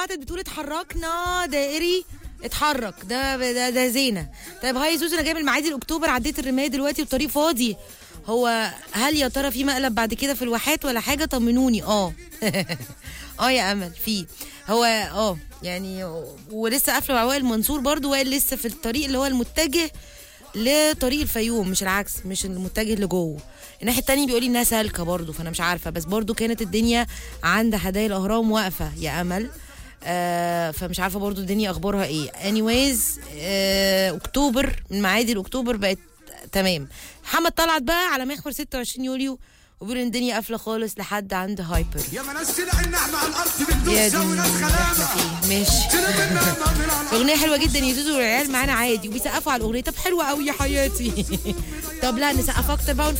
بعتت بتقول اتحركنا دائري اتحرك ده ده, ده زينه طيب هاي زوزو انا جاي من المعادي لاكتوبر عديت الرمايه دلوقتي والطريق فاضي هو هل يا ترى في مقلب بعد كده في الواحات ولا حاجه طمنوني اه اه يا امل في هو اه يعني ولسه قافله مع وائل منصور برضو وائل لسه في الطريق اللي هو المتجه لطريق الفيوم مش العكس مش المتجه لجوه الناحيه التانية بيقول لي انها سالكه برضو فانا مش عارفه بس برضو كانت الدنيا عند هدايا الاهرام واقفه يا امل آه فمش عارفه برضو الدنيا اخبارها ايه anyways آه اكتوبر من معادي لاكتوبر بقت تمام محمد طلعت بقى على محور 26 يوليو وبيقول ان الدنيا قافله خالص لحد عند هايبر يا ما ناس تلاقي النعمة على الأرض يا بتدوس دي وناس اللي احنا خلامة فيه ماشي تلاقي النعمة من على الأرض اغنيه حلوه جدا يزوزو والعيال معانا عادي وبيسقفوا على الاغنيه طب حلوه قوي يا حياتي طب لا نسقف اكتر بقى ونفرح